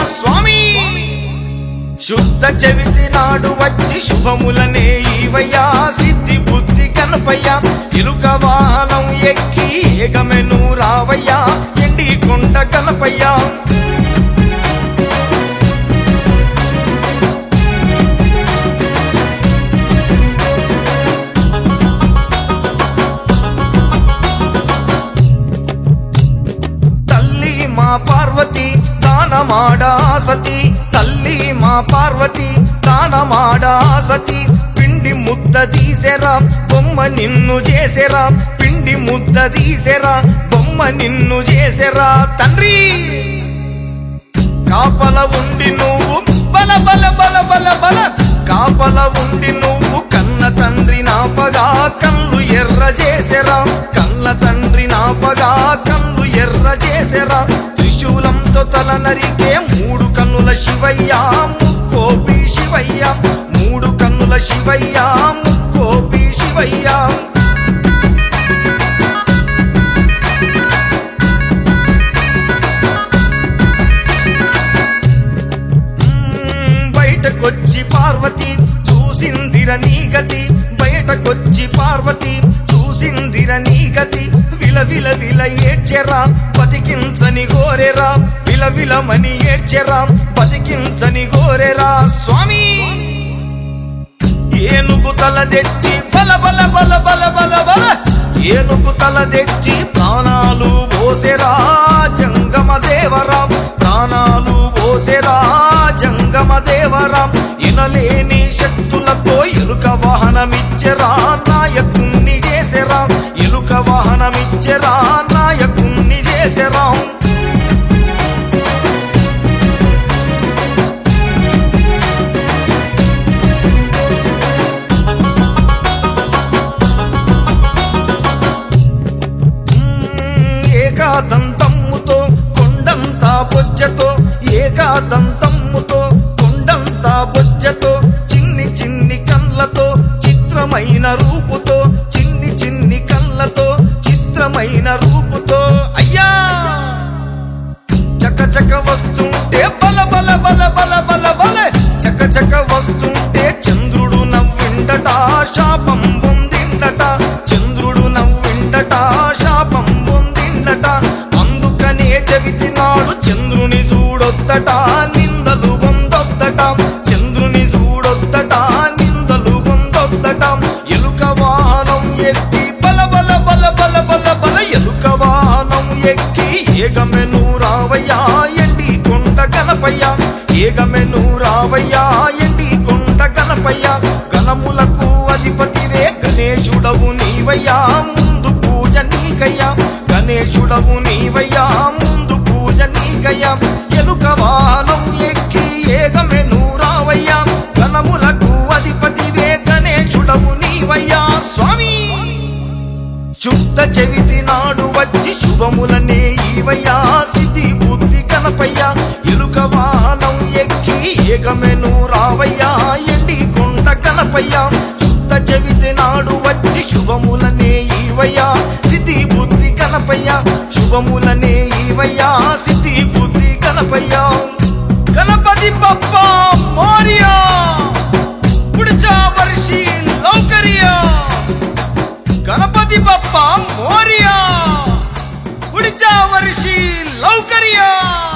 స్వామి శుద్ధ చవితి నాడు వచ్చి శుభములనే ఈవయ్యా సిద్ధి బుద్ధి కనపయ్య ఇలుక వాహనం ఎక్కి ఏగమెను రావయ్యా ఎండి కొండ కనపయ్యా తల్లి మా పార్వతి దానమాడా సతి తల్లి మా పార్వతి దానమాడా సతి పిండి ముద్ద తీసెరా బొమ్మ నిన్ను చేసెరా పిండి ముద్ద తీసెరా బొమ్మ నిన్ను చేసెరా తండ్రి కాపల ఉండి నువ్వు బల బల బల బల బల కాపల ఉండి నువ్వు కన్న తండ్రి నాపగా కళ్ళు ఎర్ర చేసెరా కన్న తండ్రి నాపగా కళ్ళు ఎర్ర చేసెరా త్రిశూలంతో తల నరికే మూడు కన్నుల శివయ్య ముక్కోపి శివయ్య మూడు కన్నుల శివయ్య ముక్కోపి శివయ్య మ్మ్, బయటకొచ్చి పార్వతి చూసిందిర నీ గతి బయటకొచ్చి పార్వతి చూసిందిర నీ గతి విల విల విల ఏడ్చెరా బతికించని గోరెరా విల విలమని ఏడ్చెరా బతికించని గోరెరా స్వామి ఏనుగు తల తెచ్చి బల బల బల బల బల బల ఏనుగు తల తెచ్చి ప్రాణాలు పోసెరా జంగమ దేవరా ప్రాణాలు పోసెరా జంగమ దేవరా ఇనలేని శక్తులతో ఎలుక వాహనమిచ్చెరా నాయకుణ్ణి చేసెరా ఎలుక వాహనమిచ్చెరా నాయకుణ్ణి చేసెరా ఏకాదంతమ్ముతో కొండంతా బొజ్జతో ఏకాదంతమ్ముతో కొండంతా బొజ్జతో చిన్ని చిన్ని కళ్ళతో చిత్రమైన రూపుతో చిన్ని చిన్ని కళ్ళతో చిత్రమైన రూపుతో అయ్యా చక చక వస్తుంటే బల బల బల బల బల బల చక చక వస్తుంటే చంద్రుడు నవ్విండట శాపం పొందిండట చంద్రుడు నవ్విండట శాపం పొందిండట అందుకనే చవితి నాడు చంద్రుని చూడొద్దట నిందలు పొందొద్దట చంద్రుని చూడొద్దట నిందలు పొందొద్దట ఎలుక వాహనం ఎక్కి బల బల బల బల బల బల ఎలుక వాహనం ఎక్కి ఏగమెను రావయ్యా ఎండి కొండ గణపయ్య ఏగమెను రావయ్యా ఎండి కొండ గణపయ్య గణములకు అధిపతిరే గణేశుడవు నీవయ్యా ముందు పూజ నీకయ్యా గణేశుడవు నీవయ్యా ముందు పూజ నీకయ్యా ఎలుక వాహనం ఎక్కి ఏగమెను రావయ్యా గణములకు అధిపతివే గణేశుడవు నీవయ్యా స్వామి శుద్ధ చవితి నాడు వచ్చి శుభములనే ఈవయ్యా సిద్ధి బుద్ధి కనపయ్యా ఎలుక వాహనం ఎక్కి ఏగమెను రావయ్యా ఎండి కొండ కనపయ్యా శుద్ధ చవితి నాడు వచ్చి శుభములనే ఈవయ్యా సిద్ధి బుద్ధి కనపయ్యా శుభములనే ఈవయ్యా సిద్ధి బుద్ధి కనపయ్యా గణపతి పప్ప మోరియా పుడిచా వర్షి లౌకరియా గణపతి బప్ప మోరియా పుడిచా వర్షి లౌకరియా